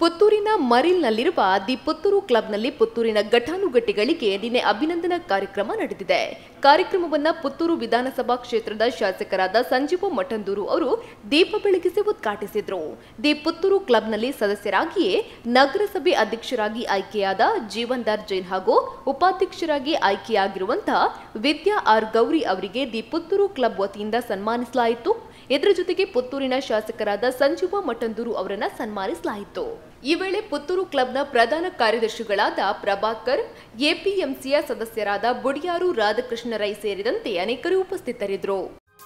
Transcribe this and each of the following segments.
ಪುತ್ತೂರಿನ ಮರಿಲ್ನಲ್ಲಿರುವ ದಿ ಪುತ್ತೂರು ಕ್ಲಬ್ನಲ್ಲಿ ಪುತ್ತೂರಿನ ಘಟಾನುಘಟಿಗಳಿಗೆ ನಿನ್ನೆ ಅಭಿನಂದನಾ ಕಾರ್ಯಕ್ರಮ ನಡೆದಿದೆ ಕಾರ್ಯಕ್ರಮವನ್ನ ಪುತ್ತೂರು ವಿಧಾನಸಭಾ ಕ್ಷೇತ್ರದ ಶಾಸಕರಾದ ಸಂಜೀವ ಮಠಂದೂರು ಅವರು ದೀಪ ಬೆಳಗಿಸಿ ಉದ್ಘಾಟಿಸಿದ್ರು ದಿ ಪುತ್ತೂರು ಕ್ಲಬ್ನಲ್ಲಿ ಸದಸ್ಯರಾಗಿಯೇ ನಗರಸಭೆ ಅಧ್ಯಕ್ಷರಾಗಿ ಆಯ್ಕೆಯಾದ ಜೀವನ್ದಾರ್ ಜೈನ್ ಹಾಗೂ ಉಪಾಧ್ಯಕ್ಷರಾಗಿ ಆಯ್ಕೆಯಾಗಿರುವಂತಹ ವಿದ್ಯಾ ಆರ್ ಗೌರಿ ಅವರಿಗೆ ದಿ ಪುತ್ತೂರು ಕ್ಲಬ್ ವತಿಯಿಂದ ಸನ್ಮಾನಿಸಲಾಯಿತು ಇದರ ಜೊತೆಗೆ ಪುತ್ತೂರಿನ ಶಾಸಕರಾದ ಸಂಜೀವ ಮಠಂದೂರು ಅವರನ್ನ ಸನ್ಮಾನಿಸಲಾಯಿತು ಈ ವೇಳೆ ಪುತ್ತೂರು ಕ್ಲಬ್ನ ಪ್ರಧಾನ ಕಾರ್ಯದರ್ಶಿಗಳಾದ ಪ್ರಭಾಕರ್ ಎಪಿಎಂಸಿಯ ಸದಸ್ಯರಾದ ಬುಡಿಯಾರು ರಾಧಾಕೃಷ್ಣ ರೈ ಸೇರಿದಂತೆ ಅನೇಕರು ಉಪಸ್ಥಿತರಿದ್ದರು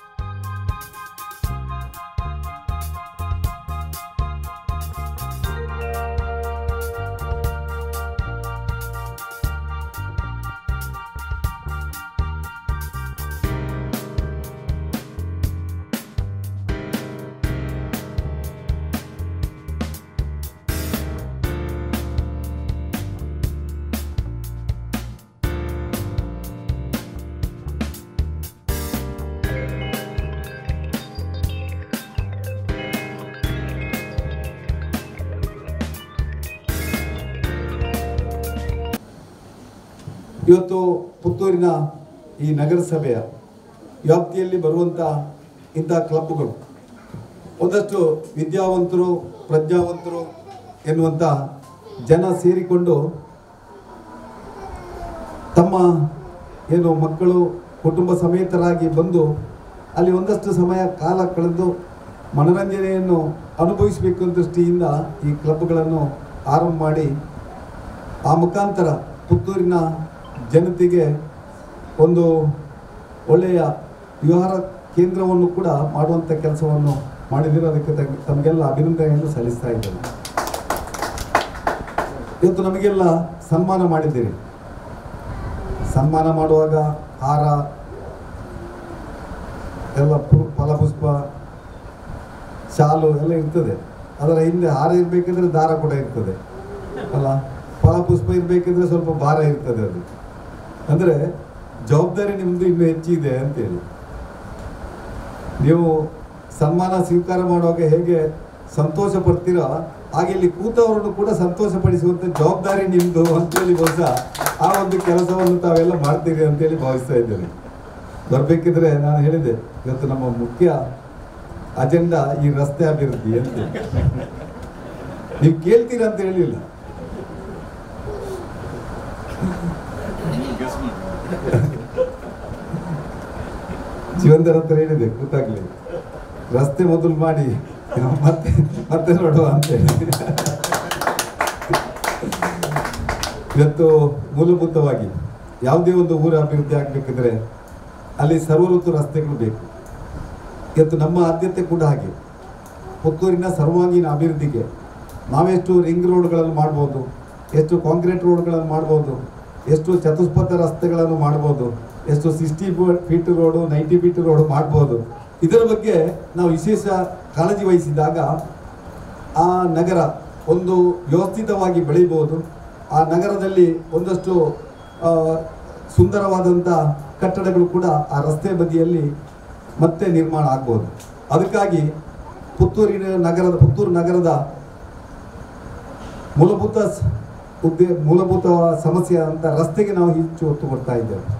ಇವತ್ತು ಪುತ್ತೂರಿನ ಈ ನಗರಸಭೆಯ ವ್ಯಾಪ್ತಿಯಲ್ಲಿ ಬರುವಂಥ ಇಂಥ ಕ್ಲಬ್ಗಳು ಒಂದಷ್ಟು ವಿದ್ಯಾವಂತರು ಪ್ರಜ್ಞಾವಂತರು ಎನ್ನುವಂಥ ಜನ ಸೇರಿಕೊಂಡು ತಮ್ಮ ಏನು ಮಕ್ಕಳು ಕುಟುಂಬ ಸಮೇತರಾಗಿ ಬಂದು ಅಲ್ಲಿ ಒಂದಷ್ಟು ಸಮಯ ಕಾಲ ಕಳೆದು ಮನರಂಜನೆಯನ್ನು ಅನುಭವಿಸಬೇಕು ಅನ್ನೋ ದೃಷ್ಟಿಯಿಂದ ಈ ಕ್ಲಬ್ಗಳನ್ನು ಆರಂಭ ಮಾಡಿ ಆ ಮುಖಾಂತರ ಪುತ್ತೂರಿನ ಜನತೆಗೆ ಒಂದು ಒಳ್ಳೆಯ ವಿಹಾರ ಕೇಂದ್ರವನ್ನು ಕೂಡ ಮಾಡುವಂಥ ಕೆಲಸವನ್ನು ಮಾಡಿದಿರೋ ಅದಕ್ಕೆ ತಗ್- ತಮಗೆಲ್ಲ ಅಭಿನಂದನೆಯನ್ನು ಸಲ್ಲಿಸ್ತಾ ಇದ್ದೇನೆ ಇವತ್ತು ನಮಗೆಲ್ಲ ಸನ್ಮಾನ ಮಾಡಿದ್ದೀರಿ ಸನ್ಮಾನ ಮಾಡುವಾಗ ಹಾರ ಎಲ್ಲ ಪು- ಫಲಪುಷ್ಪ ಶಾಲು ಎಲ್ಲ ಇರ್ತದೆ ಅದರ ಹಿಂದೆ ಹಾರ ಇರಬೇಕಿದ್ರೆ ದಾರ ಕೂಡ ಇರ್ತದೆ ಅಲ್ಲ ಫಲಪುಷ್ಪ ಇರಬೇಕಿದ್ರೆ ಸ್ವಲ್ಪ ಭಾರ ಇರ್ತದೆ ಅದು ಅಂದರೆ ಜವಾಬ್ದಾರಿ ನಿಮ್ಮದು ಇನ್ನೂ ಹೆಚ್ಚಿದೆ ಅಂತೇಳಿ ನೀವು ಸನ್ಮಾನ ಸ್ವೀಕಾರ ಮಾಡುವಾಗ ಹೇಗೆ ಸಂತೋಷ ಪಡ್ತೀರೋ ಹಾಗೆ ಇಲ್ಲಿ ಕೂತವರನ್ನು ಕೂಡ ಸಂತೋಷ ಪಡಿಸುವಂತ ಜವಾಬ್ದಾರಿ ನಿಮ್ದು ಅಂತೇಳಿ ಬಹುಶಃ ಆ ಒಂದು ಕೆಲಸವನ್ನು ತಾವೆಲ್ಲ ಮಾಡ್ತೀರಿ ಅಂತೇಳಿ ಭಾವಿಸ್ತಾ ಇದ್ದೇನೆ ಬರ್ಬೇಕಿದ್ರೆ ನಾನು ಹೇಳಿದೆ ಇವತ್ತು ನಮ್ಮ ಮುಖ್ಯ ಅಜೆಂಡಾ ಈ ರಸ್ತೆ ಅಭಿವೃದ್ಧಿ ಅಂತ ನೀವು ಕೇಳ್ತೀರಾ ಅಂತ ಹೇಳಿಲ್ಲ ಜೀವನದ ಹತ್ರ ಹೇಳಿದೆ ಕೂತಾಗ್ಲಿ ರಸ್ತೆ ಮೊದಲು ಮಾಡಿ ಮತ್ತೆ ಮತ್ತೆ ನೋಡುವ ಅಂತ ಹೇಳಿ ಇವತ್ತು ಮೂಲಭೂತವಾಗಿ ಯಾವುದೇ ಒಂದು ಊರ ಅಭಿವೃದ್ಧಿ ಆಗ್ಬೇಕಿದ್ರೆ ಅಲ್ಲಿ ಸರ್ವಋತು ರಸ್ತೆಗಳು ಬೇಕು ಇವತ್ತು ನಮ್ಮ ಆದ್ಯತೆ ಕೂಡ ಹಾಗೆ ಪುತ್ತೂರಿನ ಸರ್ವಾಂಗೀಣ ಅಭಿವೃದ್ಧಿಗೆ ನಾವೆಷ್ಟು ರಿಂಗ್ ರೋಡ್ಗಳನ್ನು ಮಾಡ್ಬೋದು ಎಷ್ಟು ಕಾಂಕ್ರೀಟ್ ರೋಡ್ಗಳನ್ನು ಮಾಡ್ಬೋದು ಎಷ್ಟು ಚತುಷ್ಪಥ ರಸ್ತೆಗಳನ್ನು ಮಾಡ್ಬೋದು ಎಷ್ಟು sixty feet road ninety feet road ಮಾಡ್ಬೋದು ಇದರ ಬಗ್ಗೆ ನಾವು ವಿಶೇಷ ಕಾಳಜಿ ವಹಿಸಿದಾಗ ಆ ನಗರ ಒಂದು ವ್ಯವಸ್ಥಿತವಾಗಿ ಬೆಳೀಬೋದು ಆ ನಗರದಲ್ಲಿ ಒಂದಷ್ಟು ಆ, ಸುಂದರವಾದಂಥ ಕಟ್ಟಡಗಳು ಕೂಡ ಆ ರಸ್ತೆ ಬದಿಯಲ್ಲಿ ಮತ್ತೆ ನಿರ್ಮಾಣ ಆಗ್ಬೋದು ಅದಕ್ಕಾಗಿ ಪುತ್ತೂರಿನ ನಗರದ ಪುತ್ತೂರು ನಗರದ ಮೂಲಭೂತ ಸ- ಉದ್ದೇ ಮೂಲಭೂತ ಸಮಸ್ಯೆ ಅಂತ ರಸ್ತೆಗೆ ನಾವು ಹೆಚ್ಚು ಒತ್ತು ಕೊಡ್ತಾ ಇದ್ದೇವೆ